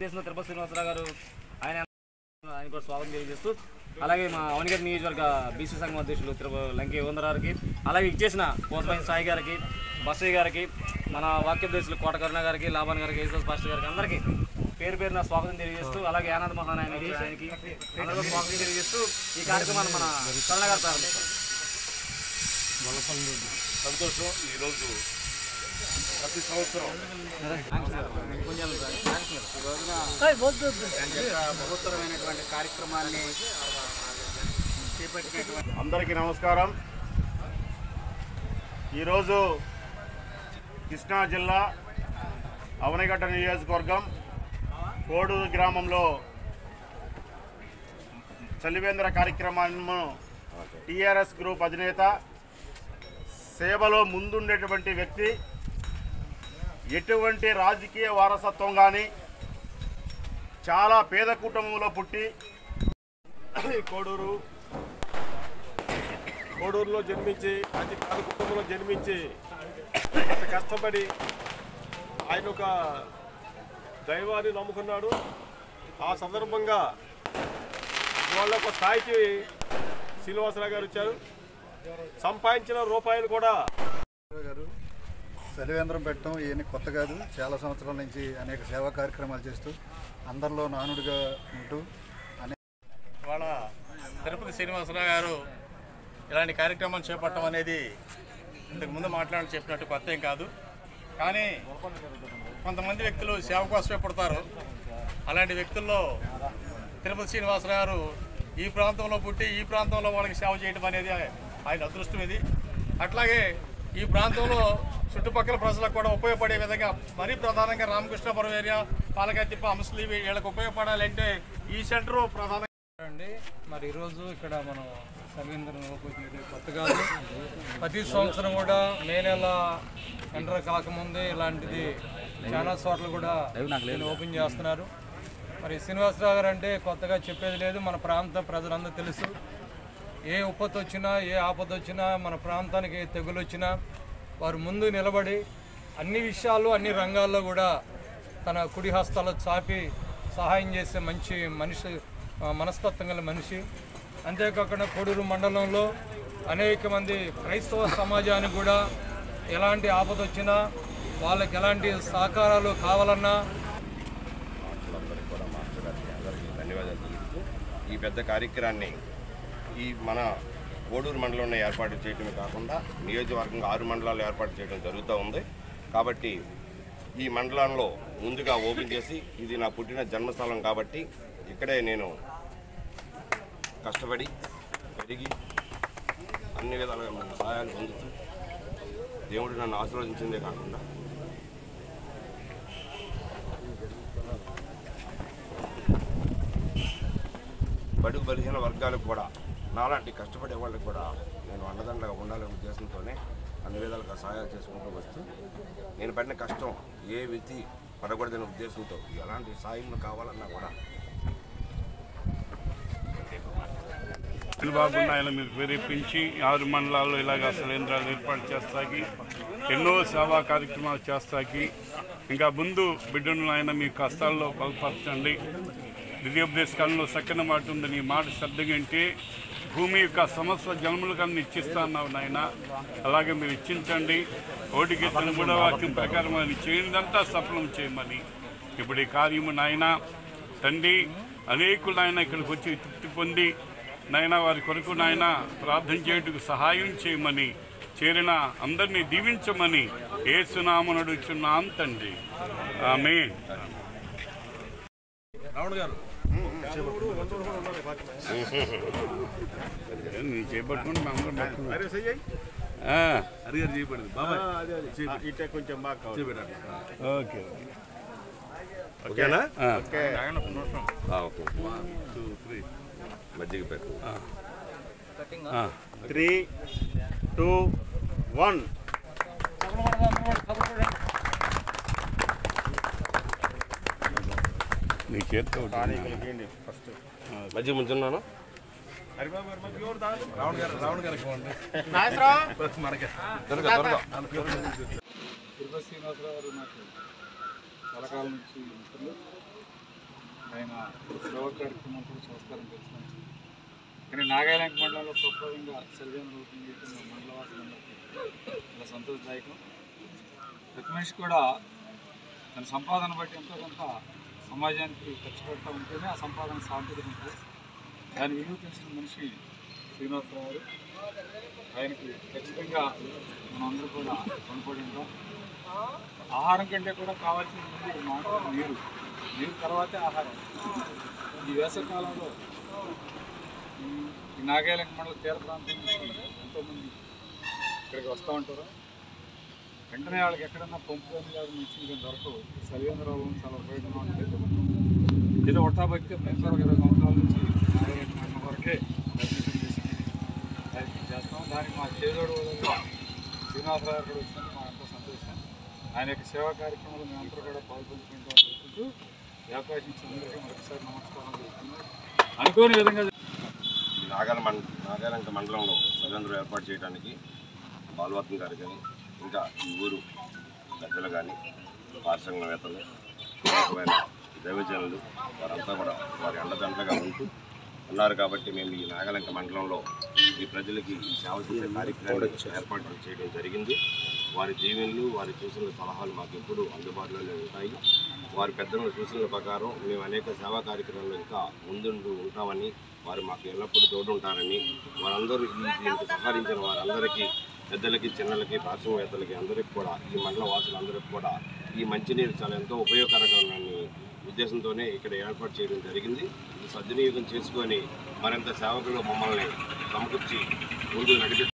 చేసిన తిరుపతి శ్రీనివాసరావు గారు ఆయన ఆయన కూడా స్వాగతం తెలియజేస్తూ అలాగే మా అవనిగడ్డ నియోజకవర్గ బీసీ సంఘం అధ్యక్షులు తిరుపతి లంకి యువంధరారికి అలాగే ఇచ్చేసిన కోతమైన సాయి గారికి బసయ్య గారికి మన వాక్యోపదేశులు కోట కరుణ గారికి లాభాన్ గారికి యేసుదాస్ పాస్టర్ గారికి అందరికీ పేరు పేరున స్వాగతం తెలియజేస్తూ అలాగే ఆనంద్ మహాన్ ఆయనకి ఆయనకి అందరికీ స్వాగతం తెలియజేస్తూ ఈ కార్యక్రమాన్ని మన కరుణ గారు ప్రారంభిస్తారు సంతోషం ఈరోజు ప్రతి సంవత్సరం మహోత్తరమైనటువంటి కార్యక్రమాన్ని చేపట్టినటువంటి అందరికీ నమస్కారం ఈరోజు కృష్ణా జిల్లా అవనిగడ్డ నియోజకవర్గం కోడూరు గ్రామంలో చలివేంద్ర కార్యక్రమాన్ని టీఆర్ఎస్ గ్రూప్ అధినేత సేవలో ముందుండేటువంటి వ్యక్తి ఎటువంటి రాజకీయ వారసత్వం కానీ చాలా పేద కుటుంబంలో పుట్టి కోడూరు కోడూరులో జన్మించి అతి పేద కుటుంబంలో జన్మించి అంత కష్టపడి ఆయన ఒక దైవాన్ని నమ్ముకున్నాడు ఆ సందర్భంగా వాళ్ళ ఒక స్థాయికి శ్రీనివాసరావు గారు వచ్చారు సంపాదించిన రూపాయలు కూడా గారు చలివేంద్రం పెట్టడం ఈయన కొత్త కాదు చాలా సంవత్సరాల నుంచి అనేక సేవా కార్యక్రమాలు చేస్తూ అందరిలో నానుడిగా ఉంటూ ఇవాళ తిరుపతి శ్రీనివాసరావు గారు ఇలాంటి కార్యక్రమాలు చేపట్టడం అనేది ఇంతకు ముందు మాట్లాడి చెప్పినట్టు కొత్త ఏం కాదు కానీ కొంతమంది వ్యక్తులు సేవ కోసమే పుడతారు అలాంటి వ్యక్తుల్లో తిరుపతి శ్రీనివాసరావు గారు ఈ ప్రాంతంలో పుట్టి ఈ ప్రాంతంలో వాళ్ళకి సేవ చేయడం అనేది ఆయన అదృష్టం ఇది అట్లాగే ఈ ప్రాంతంలో చుట్టుపక్కల ప్రజలకు కూడా ఉపయోగపడే విధంగా మరీ ప్రధానంగా రామకృష్ణపురం ఏరియా పాలకత్తిప్ప అంశలు ఇవి వీళ్ళకి ఉపయోగపడాలంటే ఈ సెంటర్ ప్రధాన అండి మరి ఈరోజు ఇక్కడ మనం సర్వేంద్రం ఓపెన్ చేయడం కొత్త కాదు ప్రతి సంవత్సరం కూడా మే నెల ఎంటర్ కాకముందే ఇలాంటిది చాలా చోట్ల కూడా దీన్ని ఓపెన్ చేస్తున్నారు మరి శ్రీనివాసరావు గారు అంటే కొత్తగా చెప్పేది లేదు మన ప్రాంత ప్రజలందరూ తెలుసు ఏ ఉపత్తు వచ్చినా ఏ ఆపద వచ్చినా మన ప్రాంతానికి ఏ తెగులు వచ్చినా వారు ముందు నిలబడి అన్ని విషయాలు అన్ని రంగాల్లో కూడా తన కుడి హస్తాలు చాపి సహాయం చేసే మంచి మనిషి ఆ, మనస్తత్వం గల మనిషి అంతేకాకుండా కోడూరు మండలంలో అనేక మంది క్రైస్తవ సమాజానికి కూడా ఎలాంటి ఆపద వచ్చినా వాళ్ళకి ఎలాంటి సహకారాలు కావాలన్నా అందరికీ కూడా మాస్టర్ గారికి అందరికీ ధన్యవాదాలు తెలుపుతూ ఈ పెద్ద కార్యక్రమాన్ని ఈ మన కోడూరు మండలంలో ఏర్పాటు చేయడమే కాకుండా నియోజకవర్గంగా ఆరు మండలాలు ఏర్పాటు చేయడం జరుగుతూ ఉంది కాబట్టి ఈ మండలంలో ముందుగా ఓపెన్ చేసి ఇది నా పుట్టిన జన్మస్థలం కాబట్టి ఇక్కడే నేను కష్టపడి పెరిగి అన్ని విధాలుగా మన సహాయాలు పొందుతూ దేవుడు నన్ను ఆశీర్వదించిందే కాకుండా బడుగు బలహీన వర్గాలకు కూడా నాలాంటి కష్టపడే వాళ్ళకి కూడా నేను అండదండగా ఉండాలనే ఉద్దేశంతోనే అన్ని విధాలుగా సహాయాలు చేసుకుంటూ వస్తూ నేను పడిన కష్టం ఏ వ్యక్తి పడకూడదనే ఉద్దేశంతో ఎలాంటి సాయం కావాలన్నా కూడా చంద్రబాబు ఆయన మీరు ప్రేరేపించి ఆరు మండలాల్లో ఇలాగ శిలేంద్రాలు ఏర్పాటు చేస్తాకి ఎన్నో సేవా కార్యక్రమాలు చేస్తాకి ఇంకా ముందు బిడ్డను ఆయన మీ కష్టాల్లో బలపరచండి ద్వితీయోపదేశ కాలంలో సక్కన మాట ఉందని ఈ మాట శ్రద్ధగా వింటే భూమి యొక్క సమస్త జన్మల కన్నా ఇచ్చిస్తాన్నావు నాయన అలాగే మీరు ఇచ్చించండి ఓటికి తన కూడా వాక్యం ప్రకారం అది చేయందంతా సఫలం చేయమని ఇప్పుడు ఈ కార్యము నాయన తండ్రి అనేకులు నాయన ఇక్కడికి వచ్చి తృప్తి పొంది నాయన వారి కొరకు నాయన ప్రార్థన చేయుటకు సహాయం చేయమని చేరిన అందరినీ దీవించమని ఏసునామను అడుగుచున్నాం తండ్రి ఆమె నేను చేపట్టుకుని మా అందరం పట్టుకున్నాం. అరే చెయ్యి ఆ, అదే అదే ఇటే కొంచెం బాగా కావాలి ఓకే ఓకేనా ఆ, ఓకే ఆ, ఓకే మజ్జిగ పెట్టు ఆ. త్రీ టూ వన్ నీ చేతితో స్థానికులకి ఫస్ట్ మజ్జిగ ముంచున్నాను హరిబాబు గారు మాకు ఎవరు తాగదు? త్వరగా త్వరగా తిరుపతి శ్రీనివాసరావు గారు నాకు చాలా కాలం నుంచి మిత్రులు ఆయన సేవా కార్యక్రమం కూడా చేస్తారని తెలుసు కానీ నాగాలాండ్ మండలంలో ప్రప్రదంగా సెల్వేన్ రూపం చేయడం మా మండల వాసులందరికీ చాలా సంతోషదాయకం ప్రతి మనిషి కూడా తన సంపాదన బట్టి ఎంతో కొంత సమాజానికి ఖర్చు పెడతా ఉంటేనే ఆ సంపాదన సాధ్యత ఉంటుంది దాని విలువ తెలిసిన మనిషి శ్రీనివాసరావు గారు ఆయనకి ఖచ్చితంగా మనందరూ కూడా రుణపడి ఉంటాం ఆహారం కంటే కూడా కావాల్సిన ముందు మాట నీరు నీరు తర్వాతే ఆహారం ఈ వేసవికాలంలో ఈ ఈ నాగాలంక మండల తీర ప్రాంతం నుంచి ఎంతోమంది ఇక్కడికి వస్తూ ఉంటారు వెంటనే వాళ్ళకి ఎక్కడన్నా పంపు కానీ లేదా మిషన్ కానీ దొరకవు ఈ సలివేంద్రరావు చాలా ఉపయోగంగా ఉంటుంది ఏదో ఒట్టాబక్తే మేము ఇరవై సంవత్సరాల నుంచి నాగాలంక మండలం వరకే అడ్మిషన్ చేసి ప్రయత్నం చేస్తాం దానికి మా చేదోడు వదలుగా శ్రీనివాసరావు గారు కూడా వచ్చినందుకు మా ఎంతో సంతోషం ఆయన యొక్క సేవా కార్యక్రమాలు మేమందరూ కూడా పాల్పంచుకుంటాం అనుకుంటూ ఈ అవకాశం ఇచ్చిన అందరికీ మరొకసారి నమస్కారం చేస్తున్నాను అనుకోని విధంగా ఈ నాగాల మండ నాగాలంక మండలంలో సభ్యులందరూ ఏర్పాటు చేయడానికి బాలవర్తం గారు కానీ ఇంకా ఈ ఊరు పెద్దలు కానీ పారిశ్రామికవేత్తలు అనేకమైన దైవజనులు వారంతా కూడా వారి అండదండలుగా ఉంటూ ఉన్నారు కాబట్టి మేము ఈ నాగలంక మండలంలో ఈ ప్రజలకి ఈ సేవ చేసే కార్యక్రమాన్ని ఏర్పాటు చేయడం జరిగింది వారి జీవనలు వారి సూచనల సలహాలు మాకు ఎప్పుడూ అందుబాటులోనే ఉంటాయి వారి పెద్దల సూచనల ప్రకారం మేము అనేక సేవా కార్యక్రమాలు ఇంకా ముందుండు ఉంటామని వారు మాకు ఎల్లప్పుడూ తోడు ఉంటారని వారందరూ ఈ దీనికి సహకరించిన వారందరికీ పెద్దలకి చిన్నలకి పార్శ్వవేత్తలకి అందరికీ కూడా ఈ మండల వాసులందరికీ కూడా ఈ మంచినీరు చాలా ఎంతో ఉపయోగకరమైన ఉద్దేశంతోనే ఇక్కడ ఏర్పాటు చేయడం జరిగింది ఇది సద్వినియోగం చేసుకొని మరింత సేవకులు మమ్మల్ని సమకూర్చి ముందు నడిపి